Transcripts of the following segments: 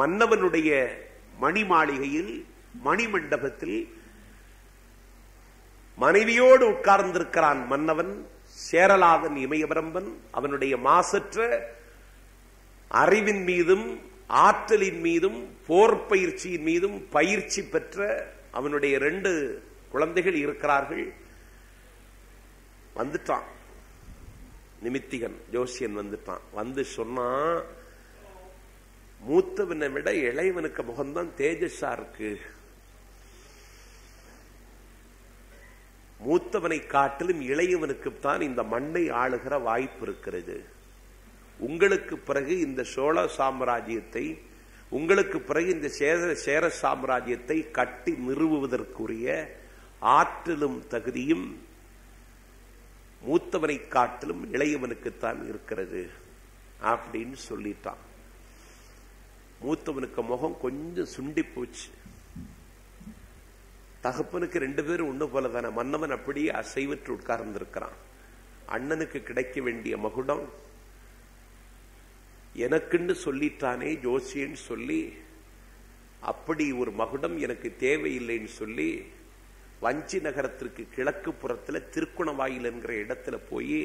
மன்னவனுடைய மணி மாளிகையில் மணிமண்டபத்தில் மனைவியோடு உட்கார்ந்திருக்கிறான் மன்னவன் சேரலாதன் இமயபரம்பன் அவனுடைய மாசற்ற அறிவின் மீதும் ஆற்றலின் மீதும் போர் பயிற்சியின் மீதும் பயிற்சி பெற்ற அவனுடைய ரெண்டு குழந்தைகள் இருக்கிறார்கள் வந்துட்டான் நிமித்திகன் ஜோசியன் வந்துட்டான் வந்து சொன்னா மூத்தவனை விட இளையவனுக்கு முகம்தான் தேஜஸா இருக்கு மூத்தவனை காட்டிலும் இளையவனுக்குத்தான் இந்த மண்ணை ஆளுகிற வாய்ப்பு இருக்கிறது உங்களுக்கு பிறகு இந்த சோழ சாம்ராஜ்யத்தை உங்களுக்கு பிறகு இந்த சேர சேர சாம்ராஜ்யத்தை கட்டி நிறுவுவதற்குரிய ஆற்றலும் தகுதியும் மூத்தவனை காட்டிலும் இளையவனுக்குத்தான் இருக்கிறது அப்படின்னு சொல்லிட்டான் மூத்தவனுக்கு முகம் கொஞ்சம் சுண்டி போச்சு தகப்பனுக்கு ரெண்டு பேரும் ஒண்ணு போல தானே மன்னவன் அப்படியே அசைவற்று உட்கார்ந்திருக்கிறான் அண்ணனுக்கு கிடைக்க வேண்டிய மகுடம் எனக்குன்னு சொல்லிட்டானே ஜோசியன்னு சொல்லி அப்படி ஒரு மகுடம் எனக்கு தேவையில்லைன்னு சொல்லி வஞ்சி நகரத்திற்கு கிழக்கு புறத்துல திருக்குணவாயில் என்கிற இடத்துல போய்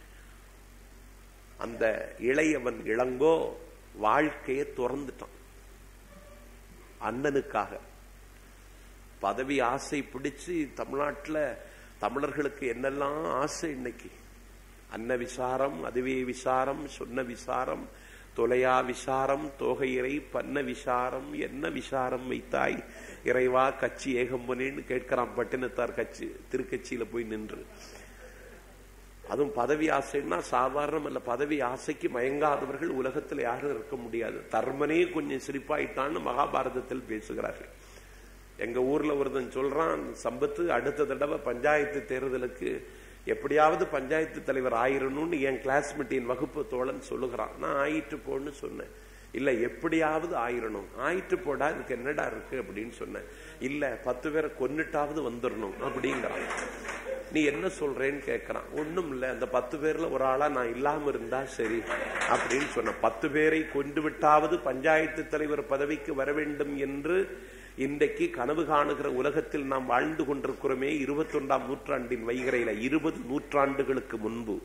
அந்த இளையவன் இளங்கோ வாழ்க்கையை துறந்துட்டான் அண்ணனுக்காக பதவி ஆசை பிடிச்சு தமிழ்நாட்டில் தமிழர்களுக்கு என்னெல்லாம் ஆசை இன்னைக்கு அன்ன விசாரம் அதுவே விசாரம் சொன்ன விசாரம் தொலையா விசாரம் தோகையிறை பண்ண விசாரம் என்ன விசாரம் வைத்தாய் இறைவா கட்சி ஏகம்பனேன்னு கேட்கிறான் பட்டினத்தார் கட்சி திருக்கட்சியில போய் நின்று அதுவும் பதவி ஆசைன்னா சாதாரணம் அல்ல பதவி ஆசைக்கு மயங்காதவர்கள் உலகத்தில் யாரும் இருக்க முடியாது தர்மனே கொஞ்சம் சிரிப்பாயிட்டான்னு மகாபாரதத்தில் பேசுகிறார்கள் எங்க ஊர்ல ஒருத்தன் சொல்றான் சம்பத்து அடுத்த தடவை பஞ்சாயத்து தேர்தலுக்கு எப்படியாவது பஞ்சாயத்து தலைவர் ஆயிரணும்னு என் கிளாஸ்மேட்டின் வகுப்பு தோழன் சொல்லுகிறான் நான் ஆயிட்டு போன்னு சொன்னேன் இல்ல எப்படியாவது ஆயிரணும் ஆயிட்டு போடா இதுக்கு என்னடா இருக்கு அப்படின்னு சொன்னேன் இல்ல பத்து பேரை கொன்னுட்டாவது வந்துடணும் அப்படிங்கிறான் நீ என்ன சொல்றேன்னு கேட்கறான் ஒண்ணும் இல்ல அந்த பத்து பேர்ல ஒரு ஆளா நான் இல்லாம இருந்தா சரி அப்படின்னு சொன்ன பத்து பேரை கொண்டு விட்டாவது பஞ்சாயத்து தலைவர் பதவிக்கு வர வேண்டும் என்று இன்றைக்கு கனவு காணுகிற உலகத்தில் நாம் வாழ்ந்து கொண்டிருக்கிறோமே இருபத்தி ஒன்றாம் நூற்றாண்டின் வைகரையில இருபது நூற்றாண்டுகளுக்கு முன்பு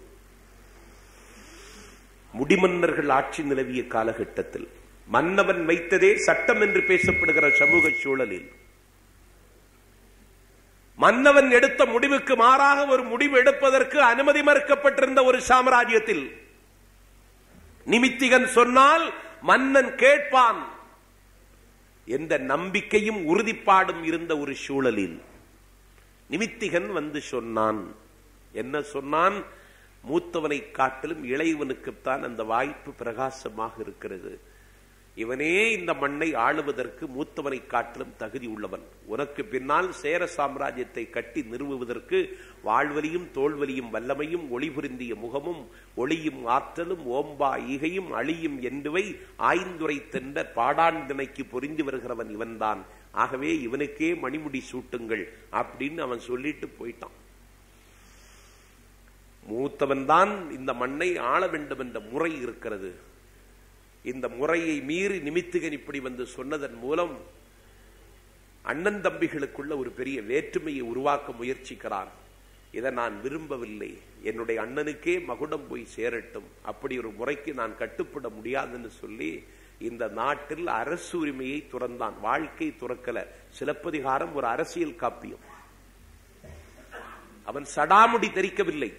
முடிமன்னர்கள் ஆட்சி நிலவிய காலகட்டத்தில் மன்னவன் வைத்ததே சட்டம் என்று பேசப்படுகிற சமூக சூழலில் மன்னவன் எடுத்த முடிவுக்கு மாறாக ஒரு முடிவு எடுப்பதற்கு அனுமதி மறுக்கப்பட்டிருந்த ஒரு சாம்ராஜ்யத்தில் நிமித்திகன் சொன்னால் மன்னன் கேட்பான் எந்த நம்பிக்கையும் உறுதிப்பாடும் இருந்த ஒரு சூழலில் நிமித்திகன் வந்து சொன்னான் என்ன சொன்னான் மூத்தவனை காட்டிலும் இளையவனுக்குத்தான் அந்த வாய்ப்பு பிரகாசமாக இருக்கிறது இவனே இந்த மண்ணை ஆளுவதற்கு மூத்தவனை காட்டிலும் தகுதி உள்ளவன் உனக்கு பின்னால் சேர சாம்ராஜ்யத்தை கட்டி நிறுவுவதற்கு வாழ்வலியும் தோல்வலியும் வல்லமையும் ஒளிபுரிந்திய முகமும் ஒளியும் ஆற்றலும் ஓம்பா ஈகையும் அழியும் என்றுவை ஆய்ந்துரை தென்ற பாடாண்டினைக்கு பொறிந்து வருகிறவன் இவன்தான் ஆகவே இவனுக்கே மணிமுடி சூட்டுங்கள் அப்படின்னு அவன் சொல்லிட்டு போயிட்டான் மூத்தவன் தான் இந்த மண்ணை ஆள வேண்டும் என்ற முறை இருக்கிறது இந்த முறையை மீறி நிமித்திகன் இப்படி வந்து சொன்னதன் மூலம் அண்ணன் தம்பிகளுக்குள்ள ஒரு பெரிய வேற்றுமையை உருவாக்க முயற்சிக்கிறான் இதை நான் விரும்பவில்லை என்னுடைய அண்ணனுக்கே மகுடம் போய் சேரட்டும் அப்படி ஒரு முறைக்கு நான் கட்டுப்பட முடியாதுன்னு சொல்லி இந்த நாட்டில் அரசு உரிமையை துறந்தான் வாழ்க்கை துறக்கல சிலப்பதிகாரம் ஒரு அரசியல் காப்பியம் அவன் சடாமுடி தெரிக்கவில்லை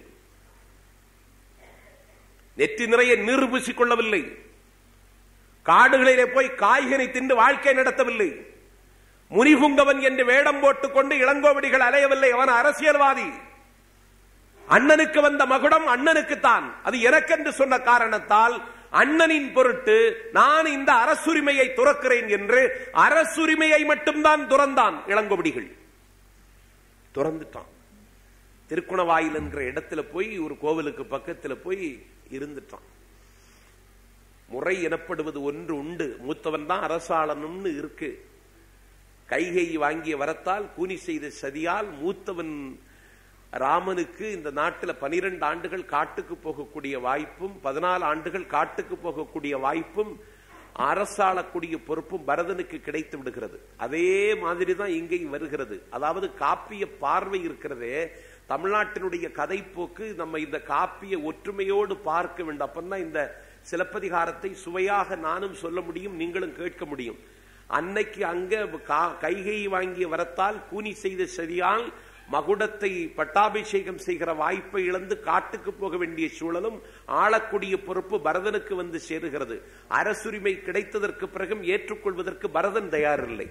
நெற்றி நிறைய நீர் பூசிக் கொள்ளவில்லை காடுகளிலே போய் காய்கறி தின்று வாழ்க்கை நடத்தவில்லை முனிகுங்கவன் என்று வேடம் போட்டுக் கொண்டு இளங்கோவடிகள் அலையவில்லை அவன் அரசியல்வாதி அண்ணனுக்கு வந்த மகுடம் அண்ணனுக்குத்தான் அது எனக்கென்று சொன்ன காரணத்தால் அண்ணனின் பொருட்டு நான் இந்த அரசுரிமையை துறக்கிறேன் என்று அரசுரிமையை மட்டும்தான் துறந்தான் இளங்கோவடிகள் துறந்துட்டான் திருக்குணவாயில் என்கிற இடத்துல போய் ஒரு கோவிலுக்கு பக்கத்துல போய் இருந்துட்டான் முறை எனப்படுவது ஒன்று உண்டு மூத்தவன் தான் அரசாளனும்னு இருக்கு கைகை வாங்கிய வரத்தால் கூனி செய்த சதியால் மூத்தவன் ராமனுக்கு இந்த நாட்டில் பனிரெண்டு ஆண்டுகள் காட்டுக்கு போகக்கூடிய வாய்ப்பும் பதினாலு ஆண்டுகள் காட்டுக்கு போகக்கூடிய வாய்ப்பும் அரசாளக்கூடிய பொறுப்பும் பரதனுக்கு கிடைத்து விடுகிறது அதே மாதிரி தான் இங்கே வருகிறது அதாவது காப்பிய பார்வை இருக்கிறதே தமிழ்நாட்டினுடைய கதைப்போக்கு நம்ம இந்த காப்பிய ஒற்றுமையோடு பார்க்க வேண்டும் அப்பந்தான் இந்த சிலப்பதிகாரத்தை சுவையாக நானும் சொல்ல முடியும் நீங்களும் கேட்க முடியும் அன்னைக்கு அங்க கா- கைகை வாங்கிய வரத்தால் கூனி செய்த சரியால் மகுடத்தை பட்டாபிஷேகம் செய்கிற வாய்ப்பை இழந்து காட்டுக்கு போக வேண்டிய சூழலும் ஆளக்கூடிய பொறுப்பு பரதனுக்கு வந்து சேருகிறது அரசுரிமை கிடைத்ததற்கு பிறகும் ஏற்றுக்கொள்வதற்கு பரதன் தயாரில்லை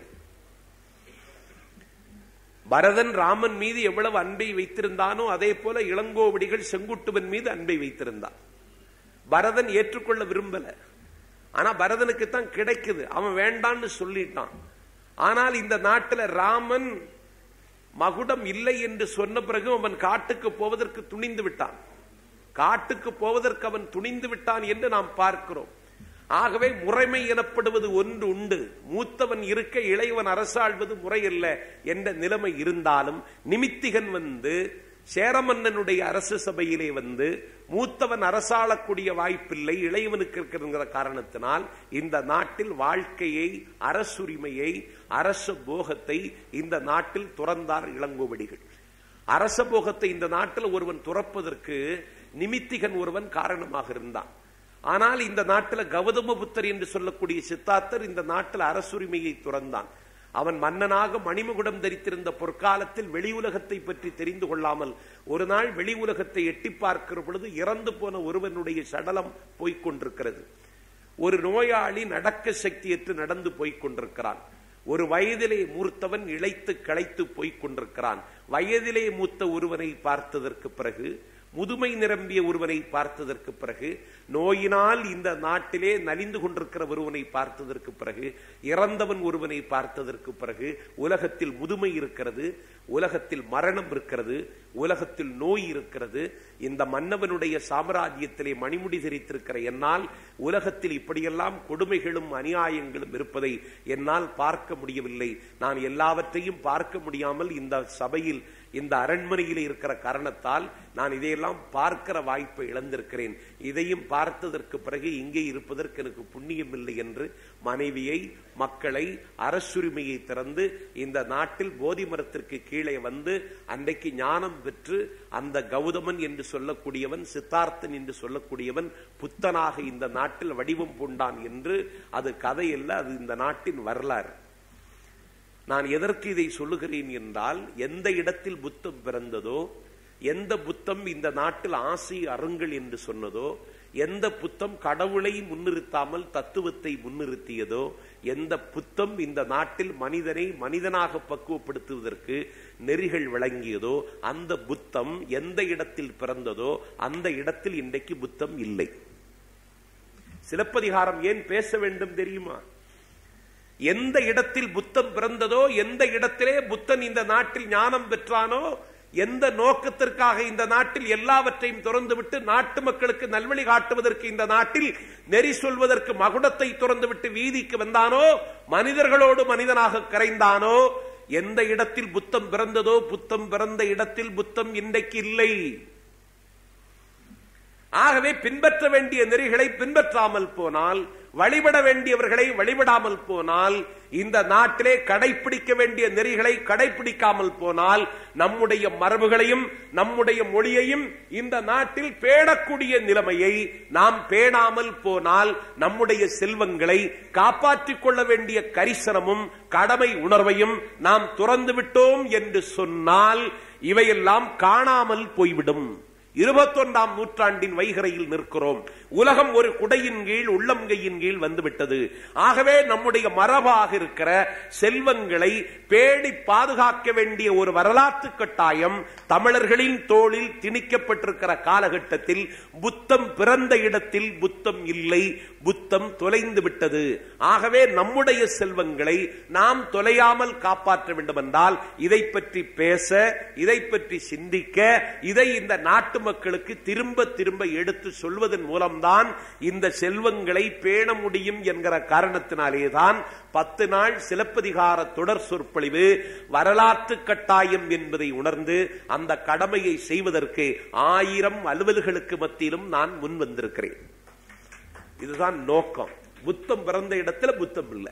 பரதன் ராமன் மீது எவ்வளவு அன்பை வைத்திருந்தானோ அதே போல இளங்கோவடிகள் செங்குட்டுவன் மீது அன்பை வைத்திருந்தான் பரதன் ஏற்றுக்கொள்ள விரும்பல ஆனா பரதனுக்கு தான் கிடைக்குது அவன் வேண்டான்னு சொல்லிட்டான் ஆனால் இந்த நாட்டுல ராமன் மகுடம் இல்லை என்று சொன்ன பிறகு அவன் காட்டுக்கு போவதற்கு துணிந்து விட்டான் காட்டுக்கு போவதற்கு அவன் துணிந்து விட்டான் என்று நாம் பார்க்கிறோம் ஆகவே முறைமை எனப்படுவது ஒன்று உண்டு மூத்தவன் இருக்க இளையவன் அரசாள்வது முறையல்ல என்ற நிலைமை இருந்தாலும் நிமித்திகன் வந்து சேரமன்னனுடைய அரசு சபையிலே வந்து மூத்தவன் அரசாளக்கூடிய வாய்ப்பில்லை இளையவனுக்கு இருக்கிற காரணத்தினால் இந்த நாட்டில் வாழ்க்கையை அரசுரிமையை அரச போகத்தை இந்த நாட்டில் துறந்தார் இளங்கோவடிகள் அரச போகத்தை இந்த நாட்டில் ஒருவன் துறப்பதற்கு நிமித்திகன் ஒருவன் காரணமாக இருந்தான் ஆனால் இந்த நாட்டில் கௌதம புத்தர் என்று சொல்லக்கூடிய சித்தார்த்தர் இந்த நாட்டில் அரசுரிமையை துறந்தான் அவன் மன்னனாக மணிமகுடம் தரித்திருந்த பொற்காலத்தில் வெளி உலகத்தை பற்றி தெரிந்து கொள்ளாமல் ஒரு நாள் வெளி உலகத்தை எட்டி பார்க்கிற பொழுது இறந்து போன ஒருவனுடைய சடலம் போய்க் கொண்டிருக்கிறது ஒரு நோயாளி நடக்க சக்தியற்று நடந்து போய்க் கொண்டிருக்கிறான் ஒரு வயதிலே மூர்த்தவன் இழைத்து களைத்து போய்க் கொண்டிருக்கிறான் வயதிலே மூத்த ஒருவனை பார்த்ததற்கு பிறகு முதுமை நிரம்பிய ஒருவனை பார்த்ததற்கு பிறகு நோயினால் இந்த நாட்டிலே நலிந்து கொண்டிருக்கிற ஒருவனை பார்த்ததற்கு பிறகு இறந்தவன் ஒருவனை பார்த்ததற்கு பிறகு உலகத்தில் முதுமை இருக்கிறது உலகத்தில் மரணம் இருக்கிறது உலகத்தில் நோய் இருக்கிறது இந்த மன்னவனுடைய சாம்ராஜ்யத்திலே மணிமுடி தெரித்திருக்கிற என்னால் உலகத்தில் இப்படியெல்லாம் கொடுமைகளும் அநியாயங்களும் இருப்பதை என்னால் பார்க்க முடியவில்லை நான் எல்லாவற்றையும் பார்க்க முடியாமல் இந்த சபையில் இந்த அரண்மனையில் இருக்கிற காரணத்தால் நான் இதையெல்லாம் பார்க்கிற வாய்ப்பை இழந்திருக்கிறேன் இதையும் பார்த்ததற்கு பிறகு இங்கே இருப்பதற்கு எனக்கு புண்ணியம் இல்லை என்று மனைவியை மக்களை அரசுரிமையை திறந்து இந்த நாட்டில் போதி மரத்திற்கு கீழே வந்து அன்றைக்கு ஞானம் பெற்று அந்த கௌதமன் என்று சொல்லக்கூடியவன் சித்தார்த்தன் என்று சொல்லக்கூடியவன் புத்தனாக இந்த நாட்டில் வடிவம் பூண்டான் என்று அது கதையல்ல அது இந்த நாட்டின் வரலாறு நான் எதற்கு இதை சொல்லுகிறேன் என்றால் எந்த இடத்தில் புத்தம் பிறந்ததோ எந்த புத்தம் இந்த நாட்டில் ஆசை அருங்கள் என்று சொன்னதோ எந்த புத்தம் கடவுளை முன்னிறுத்தாமல் தத்துவத்தை முன்னிறுத்தியதோ எந்த புத்தம் இந்த நாட்டில் மனிதனை மனிதனாக பக்குவப்படுத்துவதற்கு நெறிகள் வழங்கியதோ அந்த புத்தம் எந்த இடத்தில் பிறந்ததோ அந்த இடத்தில் இன்றைக்கு புத்தம் இல்லை சிலப்பதிகாரம் ஏன் பேச வேண்டும் தெரியுமா எந்த இடத்தில் புத்தம் பிறந்ததோ எந்த இடத்திலே புத்தன் இந்த நாட்டில் ஞானம் பெற்றானோ எந்த நோக்கத்திற்காக இந்த நாட்டில் எல்லாவற்றையும் திறந்துவிட்டு நாட்டு மக்களுக்கு நல்வழி காட்டுவதற்கு இந்த நாட்டில் நெறி சொல்வதற்கு மகுடத்தை திறந்துவிட்டு வீதிக்கு வந்தானோ மனிதர்களோடு மனிதனாக கரைந்தானோ எந்த இடத்தில் புத்தம் பிறந்ததோ புத்தம் பிறந்த இடத்தில் புத்தம் இன்றைக்கு இல்லை ஆகவே பின்பற்ற வேண்டிய நெறிகளை பின்பற்றாமல் போனால் வழிபட வேண்டியவர்களை வழிபடாமல் போனால் இந்த நாட்டிலே கடைபிடிக்க வேண்டிய நெறிகளை கடைபிடிக்காமல் போனால் நம்முடைய மரபுகளையும் நம்முடைய மொழியையும் இந்த நாட்டில் பேணக்கூடிய நிலைமையை நாம் பேணாமல் போனால் நம்முடைய செல்வங்களை காப்பாற்றிக் கொள்ள வேண்டிய கரிசனமும் கடமை உணர்வையும் நாம் துறந்து விட்டோம் என்று சொன்னால் இவையெல்லாம் காணாமல் போய்விடும் இருபத்தொன்றாம் நூற்றாண்டின் வைகரையில் நிற்கிறோம் உலகம் ஒரு குடையின் கீழ் உள்ளங்கையின் கீழ் வந்துவிட்டது ஆகவே நம்முடைய மரபாக இருக்கிற செல்வங்களை பேடி பாதுகாக்க வேண்டிய ஒரு வரலாற்று கட்டாயம் தமிழர்களின் தோளில் திணிக்கப்பட்டிருக்கிற காலகட்டத்தில் புத்தம் பிறந்த இடத்தில் புத்தம் இல்லை புத்தம் தொலைந்து விட்டது ஆகவே நம்முடைய செல்வங்களை நாம் தொலையாமல் காப்பாற்ற வேண்டும் என்றால் இதை பற்றி பேச இதை பற்றி சிந்திக்க இதை இந்த நாட்டு மக்களுக்கு திரும்ப திரும்ப எடுத்து சொல்வதன் மூலம்தான் இந்த செல்வங்களை பேண முடியும் என்கிற காரணத்தினாலேதான் பத்து நாள் சிலப்பதிகார தொடர் சொற்பொழிவு வரலாற்று கட்டாயம் என்பதை உணர்ந்து அந்த கடமையை செய்வதற்கு ஆயிரம் அலுவல்களுக்கு மத்தியிலும் நான் முன் வந்திருக்கிறேன் இதுதான் நோக்கம் புத்தம் பிறந்த இடத்துல புத்தம் இல்லை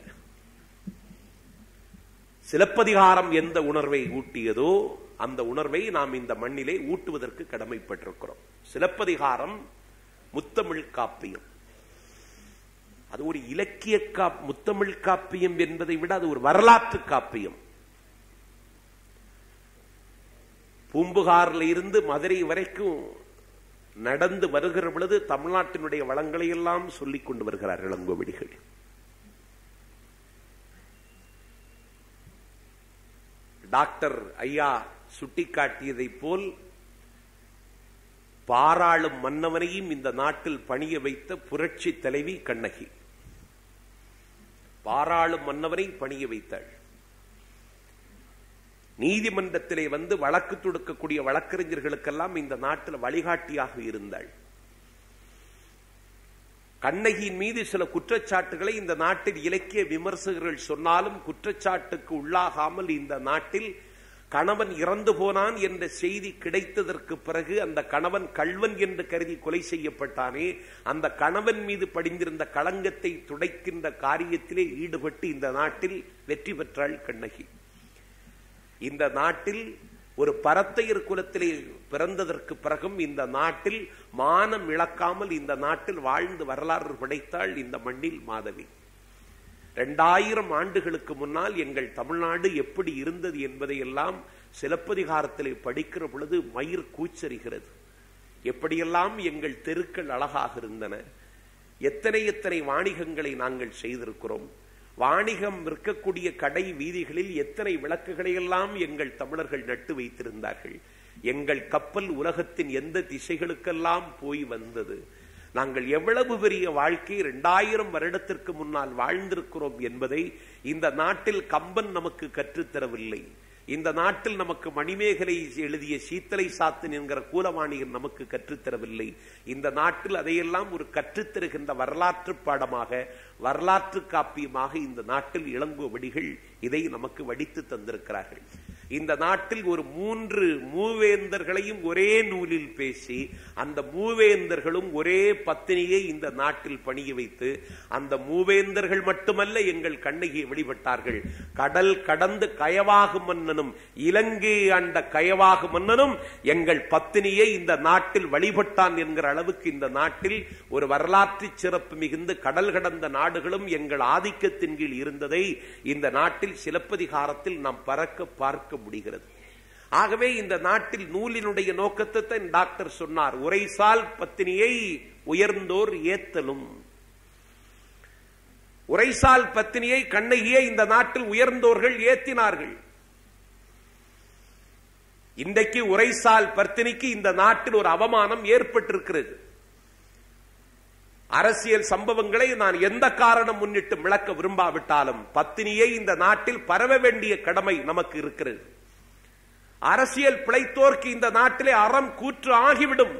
சிலப்பதிகாரம் எந்த உணர்வை ஊட்டியதோ அந்த உணர்வை நாம் இந்த மண்ணிலே ஊட்டுவதற்கு கடமைப்பட்டிருக்கிறோம் சிலப்பதிகாரம் முத்தமிழ் காப்பியம் அது ஒரு இலக்கிய காப் முத்தமிழ் காப்பியம் என்பதை விட அது ஒரு வரலாற்று காப்பியம் பூம்புகாரில் இருந்து மதுரை வரைக்கும் நடந்து வருகிற பொழுது தமிழ்நாட்டினுடைய வளங்களை எல்லாம் சொல்லிக் கொண்டு வருகிறார் இளங்கோவடிகள் டாக்டர் ஐயா சுட்டிக்காட்டியதைப் போல் பாராளும் மன்னவனையும் இந்த நாட்டில் பணிய வைத்த புரட்சி தலைவி கண்ணகி பாராளும் மன்னவனை பணிய வைத்தாள் நீதிமன்றத்திலே வந்து வழக்கு தொடுக்கக்கூடிய வழக்கறிஞர்களுக்கெல்லாம் இந்த நாட்டில் வழிகாட்டியாக இருந்தாள் கண்ணகியின் மீது சில குற்றச்சாட்டுகளை இந்த நாட்டில் இலக்கிய விமர்சகர்கள் சொன்னாலும் குற்றச்சாட்டுக்கு உள்ளாகாமல் இந்த நாட்டில் கணவன் இறந்து போனான் என்ற செய்தி கிடைத்ததற்கு பிறகு அந்த கணவன் கள்வன் என்று கருதி கொலை செய்யப்பட்டானே அந்த கணவன் மீது படிந்திருந்த களங்கத்தை துடைக்கின்ற காரியத்திலே ஈடுபட்டு இந்த நாட்டில் வெற்றி பெற்றாள் கண்ணகி இந்த நாட்டில் ஒரு பரத்தையர் குலத்திலே பிறந்ததற்கு பிறகும் இந்த நாட்டில் மானம் இழக்காமல் இந்த நாட்டில் வாழ்ந்து வரலாறு படைத்தாள் இந்த மண்ணில் மாதவி இரண்டாயிரம் ஆண்டுகளுக்கு முன்னால் எங்கள் தமிழ்நாடு எப்படி இருந்தது என்பதையெல்லாம் சிலப்பதிகாரத்திலே படிக்கிற பொழுது மயிர் கூச்சரிகிறது எப்படியெல்லாம் எங்கள் தெருக்கள் அழகாக இருந்தன எத்தனை எத்தனை வாணிகங்களை நாங்கள் செய்திருக்கிறோம் வாணிகம் விற்கக்கூடிய கடை வீதிகளில் எத்தனை விளக்குகளை எல்லாம் எங்கள் தமிழர்கள் நட்டு வைத்திருந்தார்கள் எங்கள் கப்பல் உலகத்தின் எந்த திசைகளுக்கெல்லாம் போய் வந்தது நாங்கள் எவ்வளவு பெரிய வாழ்க்கை இரண்டாயிரம் வருடத்திற்கு முன்னால் வாழ்ந்திருக்கிறோம் என்பதை இந்த நாட்டில் கம்பன் நமக்கு கற்றுத்தரவில்லை இந்த நாட்டில் நமக்கு மணிமேகலை எழுதிய சீத்தலை சாத்தன் என்கிற கூலவாணிகன் நமக்கு கற்றுத்தரவில்லை இந்த நாட்டில் அதையெல்லாம் ஒரு கற்றுத்தருகின்ற வரலாற்று பாடமாக வரலாற்று காப்பியமாக இந்த நாட்டில் இளங்கோவடிகள் இதை நமக்கு வடித்து தந்திருக்கிறார்கள் இந்த நாட்டில் ஒரு மூன்று மூவேந்தர்களையும் ஒரே நூலில் பேசி அந்த மூவேந்தர்களும் ஒரே பத்தினியை இந்த நாட்டில் பணிய வைத்து அந்த மூவேந்தர்கள் மட்டுமல்ல எங்கள் கண்ணகியை வழிபட்டார்கள் கடல் கடந்து கயவாகு மன்னனும் இலங்கை ஆண்ட கயவாகு மன்னனும் எங்கள் பத்தினியை இந்த நாட்டில் வழிபட்டான் என்கிற அளவுக்கு இந்த நாட்டில் ஒரு வரலாற்று சிறப்பு மிகுந்த கடல் கடந்த நாடுகளும் எங்கள் ஆதிக்கத்தின் கீழ் இருந்ததை இந்த நாட்டில் சிலப்பதிகாரத்தில் நாம் பறக்க பார்க்க முடிகிறது ஆகவே இந்த நாட்டில் நூலினுடைய நோக்கத்தை தான் டாக்டர் சொன்னார் உரைசால் பத்தினியை உயர்ந்தோர் ஏத்தலும் உரைசால் பத்தினியை கண்ணகியை இந்த நாட்டில் உயர்ந்தோர்கள் ஏத்தினார்கள் இன்றைக்கு உரைசால் பத்தினிக்கு இந்த நாட்டில் ஒரு அவமானம் ஏற்பட்டிருக்கிறது அரசியல் சம்பவங்களை நான் எந்த காரணம் முன்னிட்டு விளக்க விரும்பாவிட்டாலும் பத்தினியை இந்த நாட்டில் பரவ வேண்டிய கடமை நமக்கு இருக்கிறது அரசியல் பிழைத்தோர்க்கு இந்த நாட்டிலே அறம் கூற்று ஆகிவிடும்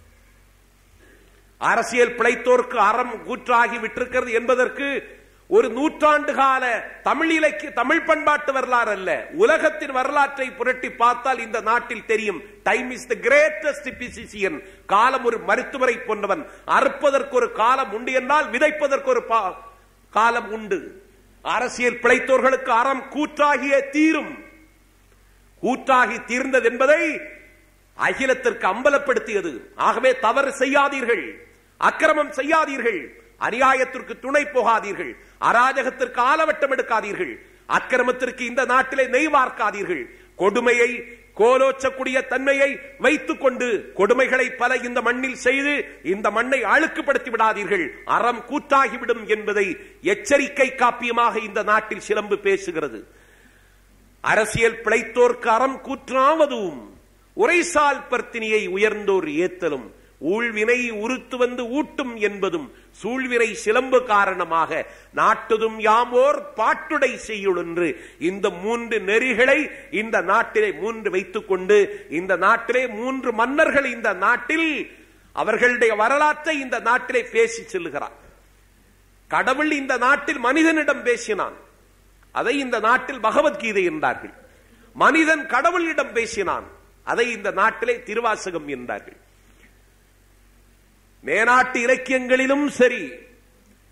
அரசியல் பிழைத்தோர்க்கு அறம் கூற்றாகி விட்டிருக்கிறது என்பதற்கு ஒரு நூற்றாண்டு கால தமிழ் இலக்கிய தமிழ் பண்பாட்டு வரலாறு அல்ல உலகத்தின் வரலாற்றை புரட்டி பார்த்தால் இந்த நாட்டில் தெரியும் time is the greatest physician காலம் ஒரு மருத்துவரை போன்றவன் அறுப்பதற்கு ஒரு காலம் உண்டு என்றால் விதைப்பதற்கு ஒரு காலம் உண்டு அரசியல் பிழைத்தோர்களுக்கு அறம் கூற்றாகிய தீரும் கூற்றாகி தீர்ந்தது என்பதை அகிலத்திற்கு அம்பலப்படுத்தியது ஆகவே தவறு செய்யாதீர்கள் அக்கிரமம் செய்யாதீர்கள் அநியாயத்திற்கு துணை போகாதீர்கள் அராஜகத்திற்கு ஆலவட்டம் எடுக்காதீர்கள் அக்கிரமத்திற்கு இந்த நாட்டிலே நெய் வார்க்காதீர்கள் கொடுமையை கோலோச்சக்கூடிய தன்மையை வைத்துக் கொண்டு கொடுமைகளை பல இந்த மண்ணில் செய்து இந்த மண்ணை அழுக்குப்படுத்தி விடாதீர்கள் அறம் கூட்டாகிவிடும் என்பதை எச்சரிக்கை காப்பியமாக இந்த நாட்டில் சிலம்பு பேசுகிறது அரசியல் பிழைத்தோர்க்கு அறம் கூற்றாவதும் உரைசால் பர்த்தினியை உயர்ந்தோர் ஏத்தலும் ஊழ்வினை உருத்து வந்து ஊட்டும் என்பதும் சூழ்வினை சிலம்பு காரணமாக நாட்டுதும் யாமோர் பாட்டுடை செய்யுளென்று இந்த மூன்று நெறிகளை இந்த நாட்டிலே மூன்று வைத்துக் கொண்டு இந்த நாட்டிலே மூன்று மன்னர்கள் இந்த நாட்டில் அவர்களுடைய வரலாற்றை இந்த நாட்டிலே பேசி செல்லுகிறார் கடவுள் இந்த நாட்டில் மனிதனிடம் பேசினான் அதை இந்த நாட்டில் பகவத்கீதை என்றார்கள் மனிதன் கடவுளிடம் பேசினான் அதை இந்த நாட்டிலே திருவாசகம் என்றார்கள் மேனாட்டு இலக்கியங்களிலும் சரி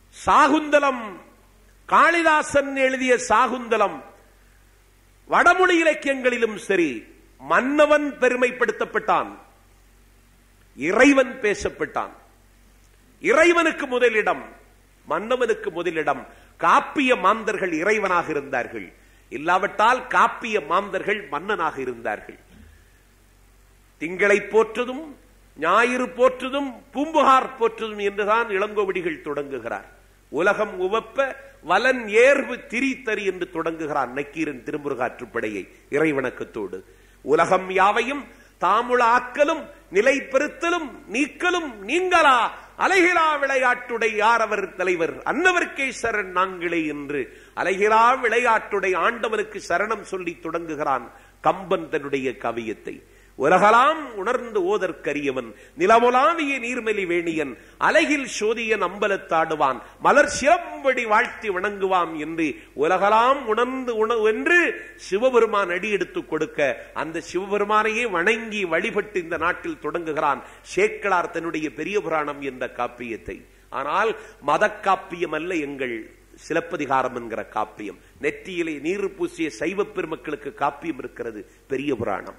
சாகுந்தலம் காளிதாசன் எழுதிய சாகுந்தலம் வடமொழி இலக்கியங்களிலும் சரி மன்னவன் பெருமைப்படுத்தப்பட்டான் இறைவன் பேசப்பட்டான் இறைவனுக்கு முதலிடம் மன்னவனுக்கு முதலிடம் காப்பிய மாந்தர்கள் இறைவனாக இருந்தார்கள் இல்லாவிட்டால் காப்பிய மாந்தர்கள் மன்னனாக இருந்தார்கள் திங்களை போற்றதும் ஞாயிறு போற்றுதும் பூம்புகார் போற்றுதும் என்றுதான் இளங்கோவடிகள் தொடங்குகிறார் உலகம் உவப்ப வலன் ஏர்வு திரித்தறி என்று தொடங்குகிறார் நக்கீரன் திருமுருகாற்றுப்படையை இறைவணக்கத்தோடு உலகம் யாவையும் தாமுள ஆக்கலும் நிலை பெறுத்தலும் நீக்கலும் நீங்களா அலைகிலா விளையாட்டுடை யார் அவர் தலைவர் அன்னவர்க்கே சரண் நாங்களே என்று அலைகிலா விளையாட்டுடை ஆண்டவனுக்கு சரணம் சொல்லி தொடங்குகிறான் கம்பன் தன்னுடைய கவியத்தை உலகலாம் உணர்ந்து ஓதற்கரியவன் நிலமுலாவிய நீர்மெலி வேணியன் அலகில் சோதியன் அம்பலத்தாடுவான் மலர் சிலம்படி வாழ்த்தி வணங்குவாம் என்று உலகலாம் உணர்ந்து உணவு என்று சிவபெருமான் அடி எடுத்துக் கொடுக்க அந்த சிவபெருமானையே வணங்கி வழிபட்டு இந்த நாட்டில் தொடங்குகிறான் சேக்கலார் தன்னுடைய பெரிய புராணம் என்ற காப்பியத்தை ஆனால் மத காப்பியம் அல்ல எங்கள் சிலப்பதிகாரம் என்கிற காப்பியம் நெற்றியிலே நீர் பூசிய சைவ பெருமக்களுக்கு காப்பியம் இருக்கிறது பெரிய புராணம்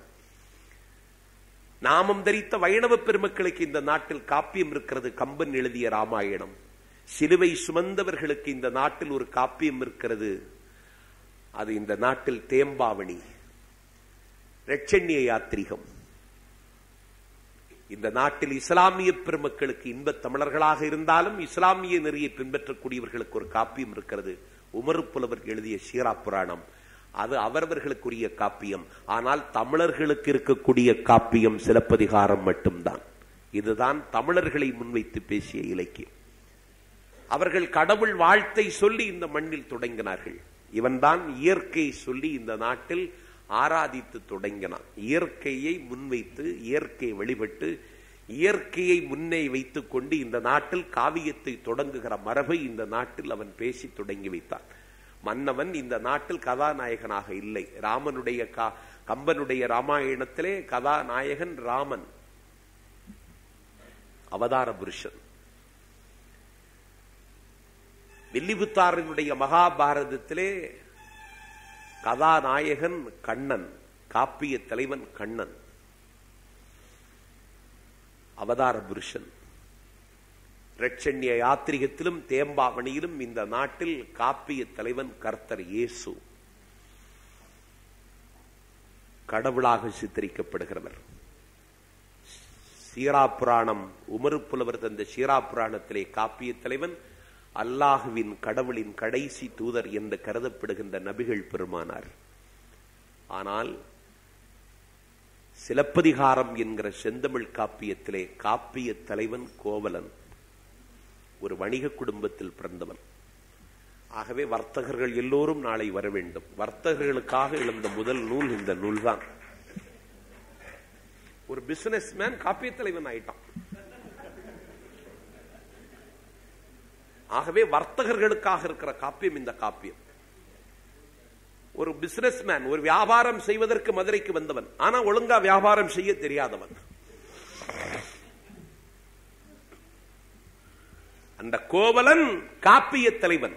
நாமம் தரித்த வைணவ பெருமக்களுக்கு இந்த நாட்டில் காப்பியம் இருக்கிறது கம்பன் எழுதிய ராமாயணம் சிலுவை சுமந்தவர்களுக்கு இந்த நாட்டில் ஒரு காப்பியம் இருக்கிறது அது இந்த நாட்டில் தேம்பாவணி ரட்சண்ய யாத்திரிகம் இந்த நாட்டில் இஸ்லாமிய பெருமக்களுக்கு இன்பத் தமிழர்களாக இருந்தாலும் இஸ்லாமிய நெறியை பின்பற்றக்கூடியவர்களுக்கு ஒரு காப்பியம் இருக்கிறது உமரு புலவர் எழுதிய சீரா புராணம் அது அவரவர்களுக்குரிய காப்பியம் ஆனால் தமிழர்களுக்கு இருக்கக்கூடிய காப்பியம் சிலப்பதிகாரம் மட்டும்தான் இதுதான் தமிழர்களை முன்வைத்து பேசிய இலக்கியம் அவர்கள் கடவுள் வாழ்த்தை சொல்லி இந்த மண்ணில் தொடங்கினார்கள் இவன்தான் இயற்கை சொல்லி இந்த நாட்டில் ஆராதித்து தொடங்கினான் இயற்கையை முன்வைத்து இயற்கை வழிபட்டு இயற்கையை முன்னே வைத்துக் கொண்டு இந்த நாட்டில் காவியத்தை தொடங்குகிற மரபை இந்த நாட்டில் அவன் பேசி தொடங்கி வைத்தான் மன்னவன் இந்த நாட்டில் கதாநாயகனாக இல்லை ராமனுடைய கம்பனுடைய ராமாயணத்திலே கதாநாயகன் ராமன் அவதார புருஷன் வில்லிபுத்தாரனுடைய மகாபாரதத்திலே கதாநாயகன் கண்ணன் காப்பிய தலைவன் கண்ணன் அவதார புருஷன் ரட்சண்ய யாத்திரிகத்திலும் தேம்பாவணியிலும் இந்த நாட்டில் காப்பிய தலைவன் கர்த்தர் இயேசு கடவுளாக சித்தரிக்கப்படுகிறவர் சீரா புராணம் உமரு புலவர் தந்த சீரா புராணத்திலே காப்பிய தலைவன் அல்லாஹுவின் கடவுளின் கடைசி தூதர் என்று கருதப்படுகின்ற நபிகள் பெருமானார் ஆனால் சிலப்பதிகாரம் என்கிற செந்தமிழ் காப்பியத்திலே காப்பிய தலைவன் கோவலன் ஒரு வணிக குடும்பத்தில் பிறந்தவன் ஆகவே வர்த்தகர்கள் எல்லோரும் நாளை வர வேண்டும் வர்த்தகர்களுக்காக எழுந்த முதல் நூல் இந்த நூல் தான் ஒரு பிசினஸ் மேன் காப்பிய தலைவன் ஆயிட்டான் ஆகவே வர்த்தகர்களுக்காக இருக்கிற காப்பியம் இந்த காப்பியம் ஒரு பிசினஸ் மேன் ஒரு வியாபாரம் செய்வதற்கு மதுரைக்கு வந்தவன் ஆனா ஒழுங்கா வியாபாரம் செய்ய தெரியாதவன் அந்த கோவலன் காப்பிய தலைவன்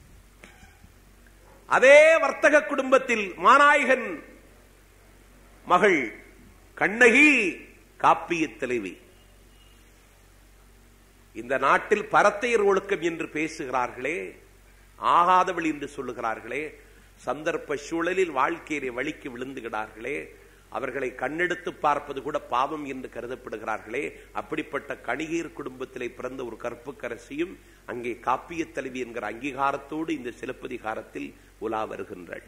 அதே வர்த்தக குடும்பத்தில் மாநாயகன் மகள் கண்ணகி காப்பிய தலைவி இந்த நாட்டில் பரத்தையர் ஒழுக்கம் என்று பேசுகிறார்களே ஆகாதவள் என்று சொல்லுகிறார்களே சந்தர்ப்ப சூழலில் வாழ்க்கையிலே வழிக்கு விழுந்துகிறார்களே அவர்களை கண்ணெடுத்து பார்ப்பது கூட பாவம் என்று கருதப்படுகிறார்களே அப்படிப்பட்ட கணிகீர் குடும்பத்திலே பிறந்த ஒரு கற்புக்கரசியும் அங்கே காப்பிய தலைவி என்கிற அங்கீகாரத்தோடு இந்த சிலப்பதிகாரத்தில் உலா வருகின்றாள்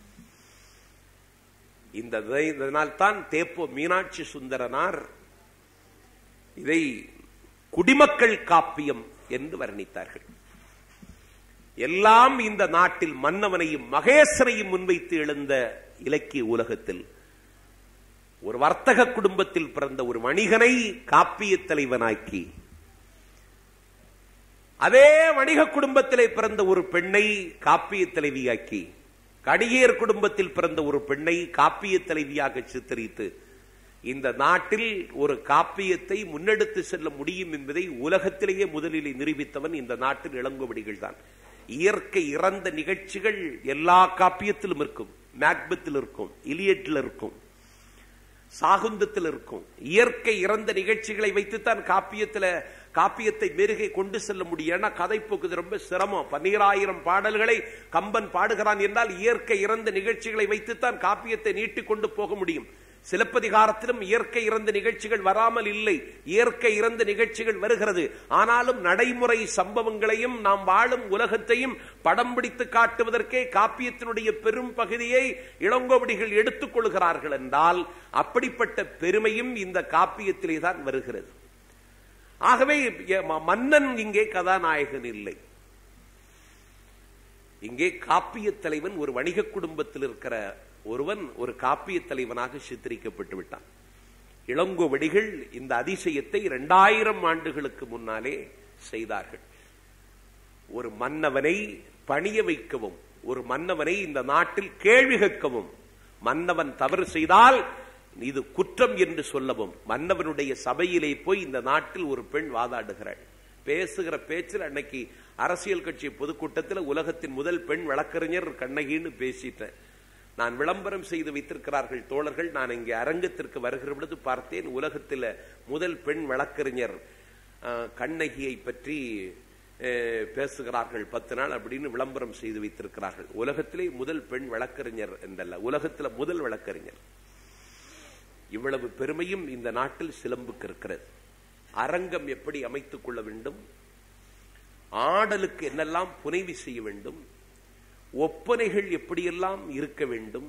இந்த இதனால்தான் தேப்போ மீனாட்சி சுந்தரனார் இதை குடிமக்கள் காப்பியம் என்று வர்ணித்தார்கள் எல்லாம் இந்த நாட்டில் மன்னவனையும் மகேசனையும் முன்வைத்து எழுந்த இலக்கிய உலகத்தில் ஒரு வர்த்தக குடும்பத்தில் பிறந்த ஒரு வணிகனை காப்பிய தலைவனாக்கி அதே வணிக குடும்பத்திலே பிறந்த ஒரு பெண்ணை காப்பிய தலைவியாக்கி கடிகேர் குடும்பத்தில் பிறந்த ஒரு பெண்ணை காப்பிய தலைவியாக சித்தரித்து இந்த நாட்டில் ஒரு காப்பியத்தை முன்னெடுத்து செல்ல முடியும் என்பதை உலகத்திலேயே முதலிலே நிரூபித்தவன் இந்த நாட்டில் இளங்கோவடிகள் தான் இயற்கை இறந்த நிகழ்ச்சிகள் எல்லா காப்பியத்திலும் இருக்கும் மேக்பத்தில் இருக்கும் இலியட்டில் இருக்கும் சாகுந்தத்தில் இருக்கும் இயற்கை இறந்த நிகழ்ச்சிகளை வைத்துத்தான் காப்பியத்துல காப்பியத்தை மெருகை கொண்டு செல்ல முடியும் ஏன்னா கதை போக்குது ரொம்ப சிரமம் பன்னிராயிரம் பாடல்களை கம்பன் பாடுகிறான் என்றால் இயற்கை இறந்த நிகழ்ச்சிகளை வைத்துத்தான் காப்பியத்தை நீட்டிக் கொண்டு போக முடியும் சிலப்பதிகாரத்திலும் இயற்கை இறந்த நிகழ்ச்சிகள் வராமல் இல்லை இயற்கை இறந்த நிகழ்ச்சிகள் வருகிறது ஆனாலும் நடைமுறை சம்பவங்களையும் நாம் வாழும் உலகத்தையும் படம் பிடித்து காட்டுவதற்கே காப்பியத்தினுடைய பெரும் பகுதியை இளங்கோவடிகள் எடுத்துக் கொள்கிறார்கள் என்றால் அப்படிப்பட்ட பெருமையும் இந்த காப்பியத்திலே தான் வருகிறது ஆகவே மன்னன் இங்கே கதாநாயகன் இல்லை இங்கே காப்பிய தலைவன் ஒரு வணிக குடும்பத்தில் இருக்கிற ஒருவன் ஒரு காப்பிய தலைவனாக சித்தரிக்கப்பட்டு விட்டான் இளங்கோவடிகள் இந்த அதிசயத்தை இரண்டாயிரம் ஆண்டுகளுக்கு முன்னாலே செய்தார்கள் ஒரு மன்னவனை பணிய வைக்கவும் ஒரு மன்னவனை இந்த நாட்டில் கேள்வி கேட்கவும் மன்னவன் தவறு செய்தால் இது குற்றம் என்று சொல்லவும் மன்னவனுடைய சபையிலே போய் இந்த நாட்டில் ஒரு பெண் வாதாடுகிறாள் பேசுகிற பேச்சில் அன்னைக்கு அரசியல் கட்சி பொதுக்கூட்டத்தில் உலகத்தின் முதல் பெண் வழக்கறிஞர் கண்ணகின்னு பேசிட்டேன் நான் விளம்பரம் செய்து வைத்திருக்கிறார்கள் தோழர்கள் நான் இங்கே அரங்கத்திற்கு வருகிற பொழுது பார்த்தேன் உலகத்தில் முதல் பெண் வழக்கறிஞர் கண்ணகியை பற்றி பேசுகிறார்கள் பத்து நாள் அப்படின்னு விளம்பரம் செய்து வைத்திருக்கிறார்கள் உலகத்திலே முதல் பெண் வழக்கறிஞர் என்றல்ல உலகத்தில் முதல் வழக்கறிஞர் இவ்வளவு பெருமையும் இந்த நாட்டில் சிலம்புக்கு இருக்கிறது அரங்கம் எப்படி அமைத்துக் கொள்ள வேண்டும் ஆடலுக்கு என்னெல்லாம் புனைவி செய்ய வேண்டும் ஒப்பனைகள் எப்படியெல்லாம் இருக்க வேண்டும்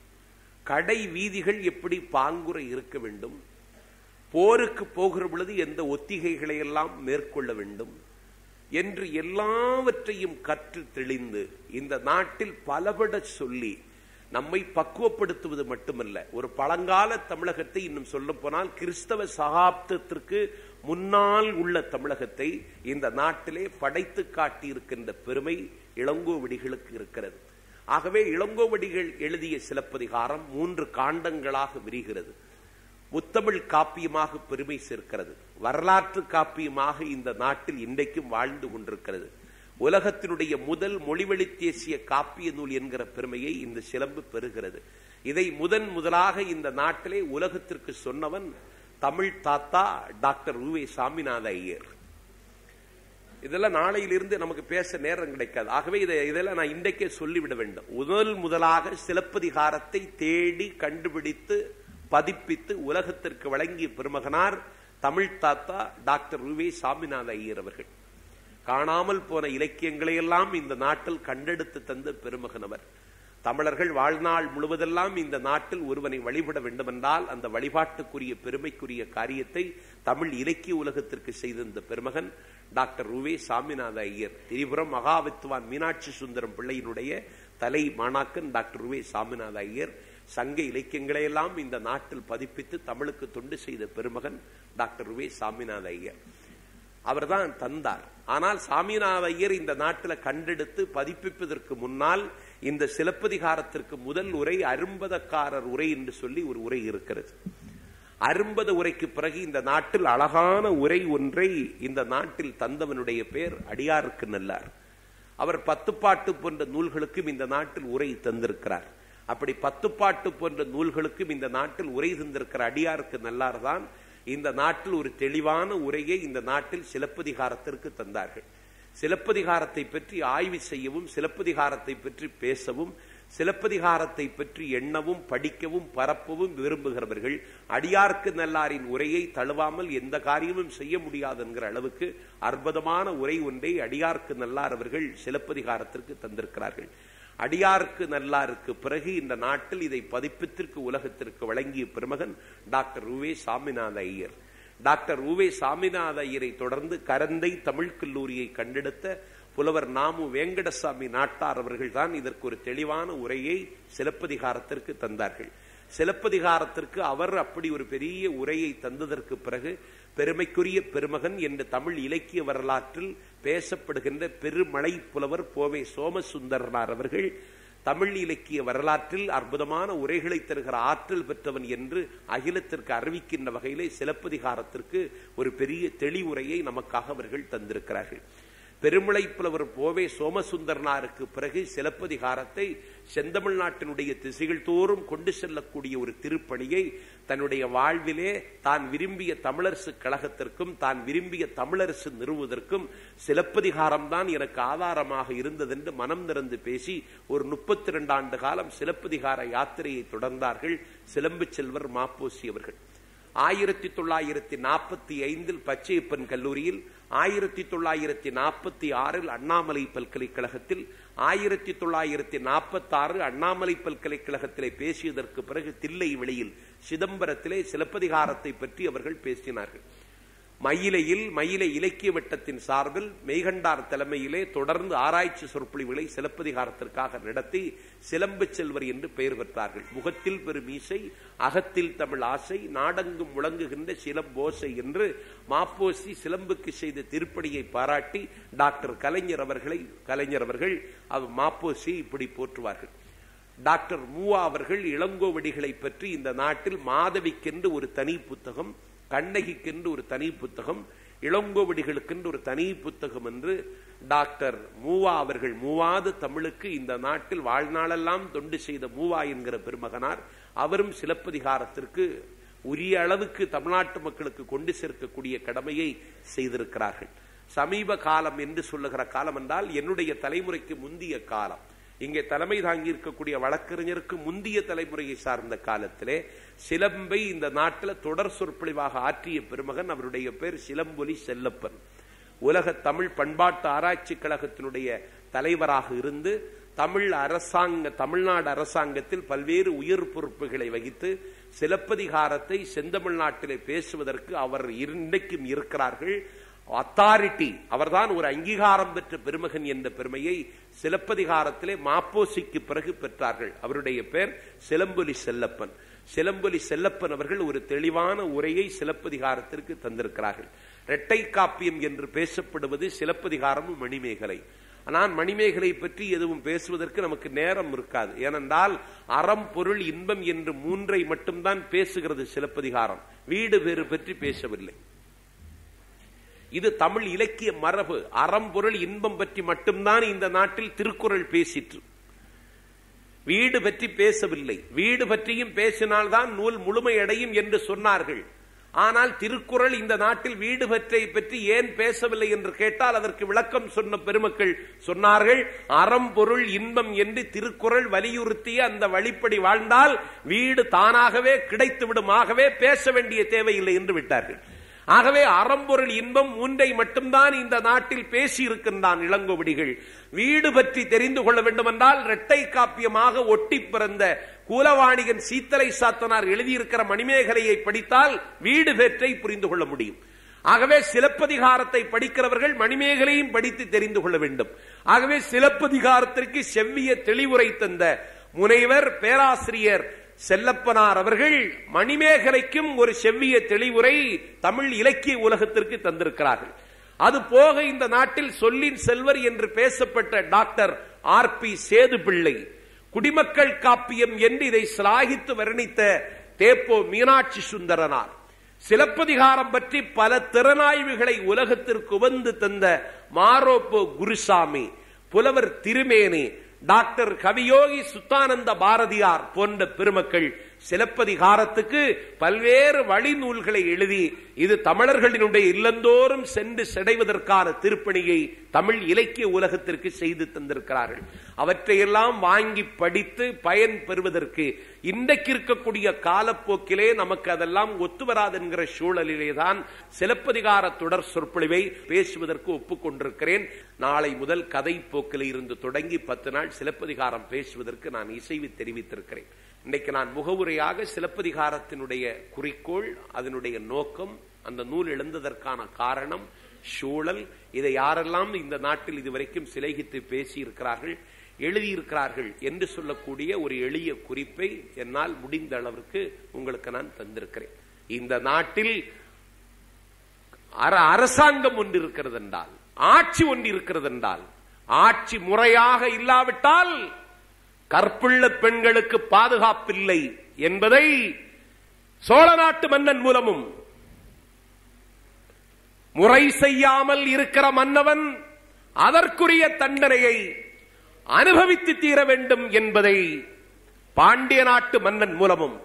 கடை வீதிகள் எப்படி பாங்குற இருக்க வேண்டும் போருக்கு போகிற பொழுது எந்த ஒத்திகைகளை எல்லாம் மேற்கொள்ள வேண்டும் என்று எல்லாவற்றையும் கற்று தெளிந்து இந்த நாட்டில் பலபட சொல்லி நம்மை பக்குவப்படுத்துவது மட்டுமல்ல ஒரு பழங்கால தமிழகத்தை இன்னும் சொல்ல போனால் கிறிஸ்தவ சகாப்தத்திற்கு முன்னால் உள்ள தமிழகத்தை இந்த நாட்டிலே படைத்து காட்டியிருக்கின்ற பெருமை இளங்கோவடிகளுக்கு இருக்கிறது ஆகவே இளங்கோவடிகள் எழுதிய சிலப்பதிகாரம் மூன்று காண்டங்களாக விரிகிறது முத்தமிழ் காப்பியமாக பெருமை சேர்க்கிறது வரலாற்று காப்பியமாக இந்த நாட்டில் இன்றைக்கும் வாழ்ந்து கொண்டிருக்கிறது உலகத்தினுடைய முதல் மொழிவழி தேசிய காப்பிய நூல் என்கிற பெருமையை இந்த சிலம்பு பெறுகிறது இதை முதன் முதலாக இந்த நாட்டிலே உலகத்திற்கு சொன்னவன் தமிழ் தாத்தா டாக்டர் உவே சாமிநாத ஐயர் இதெல்லாம் நாளையிலிருந்து நமக்கு பேச நேரம் கிடைக்காது ஆகவே இதை இதெல்லாம் நான் இன்றைக்கே சொல்லிவிட வேண்டும் முதல் முதலாக சிலப்பதிகாரத்தை தேடி கண்டுபிடித்து பதிப்பித்து உலகத்திற்கு வழங்கிய பெருமகனார் தமிழ் தாத்தா டாக்டர் உவே சாமிநாத ஐயர் அவர்கள் காணாமல் போன இலக்கியங்களை எல்லாம் இந்த நாட்டில் கண்டெடுத்து தந்த பெருமகன் அவர் தமிழர்கள் வாழ்நாள் முழுவதெல்லாம் இந்த நாட்டில் ஒருவனை வழிபட வேண்டுமென்றால் அந்த வழிபாட்டுக்குரிய பெருமைக்குரிய காரியத்தை தமிழ் இலக்கிய உலகத்திற்கு செய்த இந்த பெருமகன் டாக்டர் ருவே சாமிநாத ஐயர் திரிபுரம் மகாவித்வான் மீனாட்சி சுந்தரம் பிள்ளையினுடைய தலை மாணாக்கன் டாக்டர் ருவே சாமிநாத ஐயர் சங்க இலக்கியங்களை எல்லாம் இந்த நாட்டில் பதிப்பித்து தமிழுக்கு தொண்டு செய்த பெருமகன் டாக்டர் ருவே சாமிநாத ஐயர் அவர்தான் தந்தார் ஆனால் சாமிநாத ஐயர் இந்த நாட்டில் கண்டெடுத்து பதிப்பிப்பதற்கு முன்னால் இந்த சிலப்பதிகாரத்திற்கு முதல் உரை அரும்பதக்காரர் உரை என்று சொல்லி ஒரு உரை இருக்கிறது அரும்பத உரைக்கு பிறகு இந்த நாட்டில் அழகான உரை ஒன்றை இந்த நாட்டில் தந்தவனுடைய பெயர் அடியாருக்கு நல்லார் அவர் பத்துப்பாட்டு போன்ற நூல்களுக்கும் இந்த நாட்டில் உரை தந்திருக்கிறார் அப்படி பத்துப்பாட்டு போன்ற நூல்களுக்கும் இந்த நாட்டில் உரை தந்திருக்கிற அடியாருக்கு நல்லார் தான் இந்த நாட்டில் ஒரு தெளிவான உரையை இந்த நாட்டில் சிலப்பதிகாரத்திற்கு தந்தார்கள் சிலப்பதிகாரத்தை பற்றி ஆய்வு செய்யவும் சிலப்பதிகாரத்தை பற்றி பேசவும் சிலப்பதிகாரத்தை பற்றி எண்ணவும் படிக்கவும் பரப்பவும் விரும்புகிறவர்கள் அடியார்க்கு நல்லாரின் உரையை தழுவாமல் எந்த காரியமும் செய்ய முடியாது என்கிற அளவுக்கு அற்புதமான உரை ஒன்றை அடியார்க்கு நல்லார் அவர்கள் சிலப்பதிகாரத்திற்கு தந்திருக்கிறார்கள் அடியார்க்கு நல்லாருக்கு பிறகு இந்த நாட்டில் இதை பதிப்பத்திற்கு உலகத்திற்கு வழங்கிய பெருமகன் டாக்டர் உவே சாமிநாத ஐயர் டாக்டர் உவே சாமிநாத ஐயரை தொடர்ந்து கரந்தை தமிழ் கல்லூரியை கண்டெடுத்த புலவர் நாமு வேங்கடசாமி நாட்டார் அவர்கள் தான் இதற்கு ஒரு தெளிவான உரையை சிலப்பதிகாரத்திற்கு தந்தார்கள் சிலப்பதிகாரத்திற்கு அவர் அப்படி ஒரு பெரிய உரையை தந்ததற்கு பிறகு பெருமைக்குரிய பெருமகன் என்று தமிழ் இலக்கிய வரலாற்றில் பேசப்படுகின்ற பெருமழை புலவர் போவே சோமசுந்தரனார் அவர்கள் தமிழ் இலக்கிய வரலாற்றில் அற்புதமான உரைகளை தருகிற ஆற்றல் பெற்றவன் என்று அகிலத்திற்கு அறிவிக்கின்ற வகையிலே சிலப்பதிகாரத்திற்கு ஒரு பெரிய தெளிவுரையை நமக்காக அவர்கள் தந்திருக்கிறார்கள் பெருமளை புலவர் போவே சோமசுந்தரனாருக்கு பிறகு சிலப்பதிகாரத்தை செந்தமிழ்நாட்டினுடைய திசைகள் தோறும் கொண்டு செல்லக்கூடிய ஒரு திருப்பணியை தன்னுடைய வாழ்விலே தான் விரும்பிய தமிழரசு கழகத்திற்கும் தான் விரும்பிய தமிழரசு நிறுவுவதற்கும் சிலப்பதிகாரம் தான் எனக்கு ஆதாரமாக இருந்ததென்று மனம் திறந்து பேசி ஒரு முப்பத்தி இரண்டு ஆண்டு காலம் சிலப்பதிகார யாத்திரையை தொடர்ந்தார்கள் சிலம்பு செல்வர் மாப்போசி அவர்கள் ஆயிரத்தி தொள்ளாயிரத்தி நாற்பத்தி ஐந்தில் பச்சையப்பன் கல்லூரியில் ஆயிரத்தி தொள்ளாயிரத்தி நாற்பத்தி ஆறில் அண்ணாமலை பல்கலைக்கழகத்தில் ஆயிரத்தி தொள்ளாயிரத்தி நாற்பத்தி ஆறு அண்ணாமலை பல்கலைக்கழகத்திலே பேசியதற்கு பிறகு தில்லை வெளியில் சிதம்பரத்திலே சிலப்பதிகாரத்தை பற்றி அவர்கள் பேசினார்கள் மயிலையில் மயிலை இலக்கிய வட்டத்தின் சார்பில் மெய்கண்டார் தலைமையிலே தொடர்ந்து ஆராய்ச்சி சொற்பொழிவுகளை சிலப்பதிகாரத்திற்காக நடத்தி சிலம்பு செல்வர் என்று பெயர் பெற்றார்கள் முகத்தில் பெரும் மீசை அகத்தில் தமிழ் ஆசை நாடெங்கும் முழங்குகின்ற சிலம்போசை என்று மாப்போசி சிலம்புக்கு செய்த திருப்பணியை பாராட்டி டாக்டர் கலைஞர் அவர்களை கலைஞர் அவர்கள் அவர் மாப்போசி இப்படி போற்றுவார்கள் டாக்டர் மூவா அவர்கள் இளங்கோவடிகளை பற்றி இந்த நாட்டில் மாதவிக்கென்று ஒரு தனி புத்தகம் கண்ணகிக்கென்று ஒரு தனி புத்தகம் இளங்கோவடிகளுக்கென்று ஒரு தனி புத்தகம் என்று டாக்டர் மூவா அவர்கள் மூவாது தமிழுக்கு இந்த நாட்டில் வாழ்நாளெல்லாம் தொண்டு செய்த மூவா என்கிற பெருமகனார் அவரும் சிலப்பதிகாரத்திற்கு உரிய அளவுக்கு தமிழ்நாட்டு மக்களுக்கு கொண்டு சேர்க்கக்கூடிய கடமையை செய்திருக்கிறார்கள் சமீப காலம் என்று சொல்லுகிற காலம் என்றால் என்னுடைய தலைமுறைக்கு முந்திய காலம் இங்கே தலைமை தாங்கி இருக்கக்கூடிய வழக்கறிஞருக்கு முந்திய தலைமுறையை சார்ந்த காலத்திலே சிலம்பை இந்த நாட்டில் தொடர் சொற்பொழிவாக ஆற்றிய பெருமகன் அவருடைய பேர் சிலம்பொலி செல்லப்பன் உலக தமிழ் பண்பாட்டு ஆராய்ச்சி கழகத்தினுடைய தலைவராக இருந்து தமிழ் அரசாங்க தமிழ்நாடு அரசாங்கத்தில் பல்வேறு உயர் பொறுப்புகளை வகித்து சிலப்பதிகாரத்தை செந்தமிழ்நாட்டிலே பேசுவதற்கு அவர் இன்றைக்கும் இருக்கிறார்கள் அத்தாரிட்டி அவர்தான் ஒரு அங்கீகாரம் பெற்ற பெருமகன் என்ற பெருமையை சிலப்பதிகாரத்திலே மாப்போசிக்கு பிறகு பெற்றார்கள் அவருடைய பெயர் சிலம்பொலி செல்லப்பன் சிலம்பொலி செல்லப்பன் அவர்கள் ஒரு தெளிவான உரையை சிலப்பதிகாரத்திற்கு தந்திருக்கிறார்கள் இரட்டை காப்பியம் என்று பேசப்படுவது சிலப்பதிகாரமும் மணிமேகலை ஆனால் மணிமேகலை பற்றி எதுவும் பேசுவதற்கு நமக்கு நேரம் இருக்காது ஏனென்றால் அறம் பொருள் இன்பம் என்று மூன்றை மட்டும்தான் பேசுகிறது சிலப்பதிகாரம் வீடு வேறு பற்றி பேசவில்லை இது தமிழ் இலக்கிய மரபு அறம்பொருள் இன்பம் பற்றி மட்டும்தான் இந்த நாட்டில் திருக்குறள் பேசிற்று வீடு பற்றி பேசவில்லை வீடு பற்றியும் பேசினால்தான் நூல் முழுமையடையும் என்று சொன்னார்கள் ஆனால் திருக்குறள் இந்த நாட்டில் வீடு பற்றை பற்றி ஏன் பேசவில்லை என்று கேட்டால் அதற்கு விளக்கம் சொன்ன பெருமக்கள் சொன்னார்கள் அறம்பொருள் இன்பம் என்று திருக்குறள் வலியுறுத்திய அந்த வழிப்படி வாழ்ந்தால் வீடு தானாகவே கிடைத்துவிடும் ஆகவே பேச வேண்டிய தேவையில்லை என்று விட்டார்கள் ஆகவே அறம்பொருள் இன்பம் மூன்றை மட்டும்தான் இந்த நாட்டில் பேசி இருக்கின்றான் இளங்கோவடிகள் வீடு பற்றி தெரிந்து கொள்ள வேண்டும் என்றால் இரட்டை காப்பியமாக ஒட்டி பிறந்த கூலவாணிகன் சீத்தலை சாத்தனார் எழுதியிருக்கிற மணிமேகலையை படித்தால் வீடு பெற்றை புரிந்து கொள்ள முடியும் ஆகவே சிலப்பதிகாரத்தை படிக்கிறவர்கள் மணிமேகலையும் படித்து தெரிந்து கொள்ள வேண்டும் ஆகவே சிலப்பதிகாரத்திற்கு செவ்விய தெளிவுரை தந்த முனைவர் பேராசிரியர் செல்லப்பனார் அவர்கள் மணிமேகலைக்கும் ஒரு செவ்விய தெளிவுரை தமிழ் இலக்கிய உலகத்திற்கு தந்திருக்கிறார்கள் அது போக இந்த நாட்டில் சொல்லின் செல்வர் என்று பேசப்பட்ட டாக்டர் ஆர் பி சேது பிள்ளை குடிமக்கள் காப்பியம் என்று இதை சிலாகித்து வர்ணித்த தேப்போ மீனாட்சி சுந்தரனார் சிலப்பதிகாரம் பற்றி பல திறனாய்வுகளை உலகத்திற்கு உவந்து தந்த மாரோப்போ குருசாமி புலவர் திருமேனி டாக்டர் கவியோகி சுத்தானந்த பாரதியார் போன்ற பெருமக்கள் சிலப்பதிகாரத்துக்கு பல்வேறு வழிநூல்களை எழுதி இது தமிழர்களினுடைய இல்லந்தோறும் சென்று செடைவதற்கான திருப்பணியை தமிழ் இலக்கிய உலகத்திற்கு செய்து தந்திருக்கிறார்கள் அவற்றையெல்லாம் வாங்கி படித்து பயன் பெறுவதற்கு இன்றைக்கு இருக்கக்கூடிய காலப்போக்கிலே நமக்கு அதெல்லாம் ஒத்து வராது என்கிற சூழலிலே தான் சிலப்பதிகார தொடர் சொற்பொழிவை பேசுவதற்கு ஒப்புக்கொண்டிருக்கிறேன் நாளை முதல் கதை போக்கில் இருந்து தொடங்கி பத்து நாள் சிலப்பதிகாரம் பேசுவதற்கு நான் இசைவு தெரிவித்திருக்கிறேன் இன்றைக்கு நான் முகவுரையாக சிலப்பதிகாரத்தினுடைய குறிக்கோள் அதனுடைய நோக்கம் அந்த நூல் எழுந்ததற்கான காரணம் சூழல் இதை யாரெல்லாம் இந்த நாட்டில் இதுவரைக்கும் சிலைகித்து பேசி இருக்கிறார்கள் எழுதியிருக்கிறார்கள் என்று சொல்லக்கூடிய ஒரு எளிய குறிப்பை என்னால் முடிந்த அளவிற்கு உங்களுக்கு நான் தந்திருக்கிறேன் இந்த நாட்டில் அரசாங்கம் ஒன்று இருக்கிறது என்றால் ஆட்சி ஒன்று இருக்கிறது என்றால் ஆட்சி முறையாக இல்லாவிட்டால் கற்புள்ள பெண்களுக்கு பாதுகாப்பில்லை என்பதை சோழ நாட்டு மன்னன் மூலமும் முறை செய்யாமல் இருக்கிற மன்னவன் அதற்குரிய தண்டனையை அனுபவித்து தீர வேண்டும் என்பதை பாண்டிய நாட்டு மன்னன் மூலமும்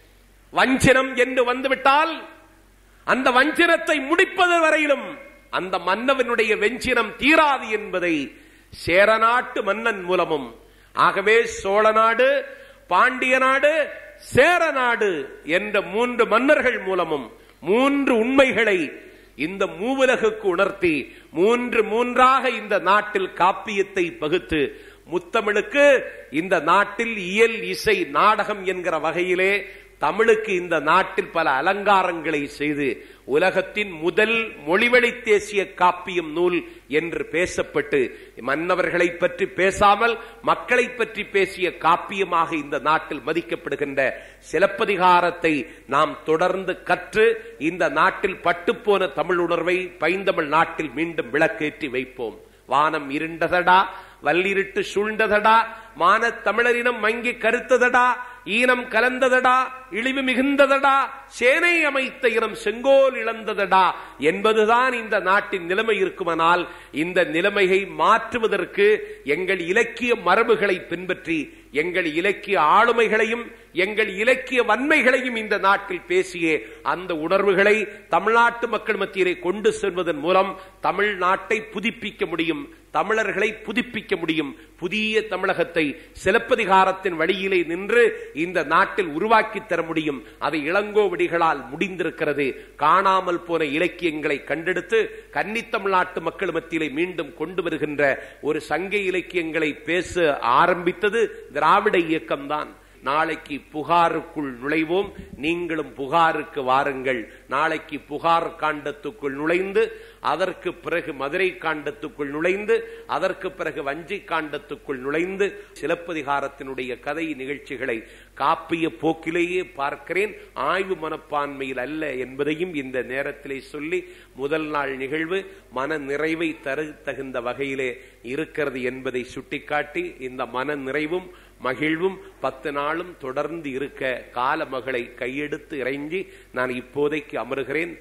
வஞ்சினம் என்று வந்துவிட்டால் அந்த வஞ்சினத்தை முடிப்பது வரையிலும் அந்த மன்னவனுடைய வெஞ்சினம் தீராது என்பதை சேரநாட்டு மன்னன் மூலமும் ஆகவே சோழ நாடு பாண்டிய நாடு சேர நாடு என்ற மூன்று மன்னர்கள் மூலமும் மூன்று உண்மைகளை இந்த மூவுலகுக்கு உணர்த்தி மூன்று மூன்றாக இந்த நாட்டில் காப்பியத்தை பகுத்து முத்தமிழுக்கு இந்த நாட்டில் இயல் இசை நாடகம் என்கிற வகையிலே தமிழுக்கு இந்த நாட்டில் பல அலங்காரங்களை செய்து உலகத்தின் முதல் மொழிவழி தேசிய காப்பியம் நூல் என்று பேசப்பட்டு மன்னவர்களை பற்றி பேசாமல் மக்களை பற்றி பேசிய காப்பியமாக இந்த நாட்டில் மதிக்கப்படுகின்ற சிலப்பதிகாரத்தை நாம் தொடர்ந்து கற்று இந்த நாட்டில் பட்டுப்போன தமிழ் உணர்வை பைந்தமிழ் நாட்டில் மீண்டும் விளக்கேற்றி வைப்போம் வானம் இருண்டதடா வல்லிருட்டு சூழ்ந்ததடா மான தமிழரினம் மங்கி கருத்ததடா ஈனம் கலந்ததடா இழிவு மிகுந்ததடா சேனை அமைத்த இனம் செங்கோல் இழந்ததடா என்பதுதான் இந்த நாட்டின் நிலைமை இருக்குமானால் இந்த நிலைமையை மாற்றுவதற்கு எங்கள் இலக்கிய மரபுகளை பின்பற்றி எங்கள் இலக்கிய ஆளுமைகளையும் எங்கள் இலக்கிய வன்மைகளையும் இந்த நாட்டில் பேசிய அந்த உணர்வுகளை தமிழ்நாட்டு மக்கள் மத்தியிலே கொண்டு செல்வதன் மூலம் தமிழ்நாட்டை புதுப்பிக்க முடியும் தமிழர்களை புதுப்பிக்க முடியும் புதிய தமிழகத்தை சிலப்பதிகாரத்தின் வழியிலே நின்று இந்த நாட்டில் உருவாக்கி தர முடியும் அதை இளங்கோவடிகளால் முடிந்திருக்கிறது காணாமல் போன இலக்கியங்களை கண்டெடுத்து கன்னித்தமிழ்நாட்டு மக்கள் மத்தியிலே மீண்டும் கொண்டு வருகின்ற ஒரு சங்க இலக்கியங்களை பேச ஆரம்பித்தது திராவிட இயக்கம்தான் நாளைக்கு புகாருக்குள் நுழைவோம் நீங்களும் புகாருக்கு வாருங்கள் நாளைக்கு புகார் காண்டத்துக்குள் நுழைந்து அதற்கு பிறகு மதுரை காண்டத்துக்குள் நுழைந்து அதற்கு பிறகு வஞ்சி காண்டத்துக்குள் நுழைந்து சிலப்பதிகாரத்தினுடைய கதை நிகழ்ச்சிகளை காப்பிய போக்கிலேயே பார்க்கிறேன் ஆய்வு மனப்பான்மையில் அல்ல என்பதையும் இந்த நேரத்திலே சொல்லி முதல் நாள் நிகழ்வு மன நிறைவை தரு தகுந்த வகையிலே இருக்கிறது என்பதை சுட்டிக்காட்டி இந்த மன நிறைவும் மகிழ்வும் பத்து நாளும் தொடர்ந்து இருக்க கால மகளை கையெடுத்து இறைஞ்சி நான் இப்போதைக்கு அமருகிறேன்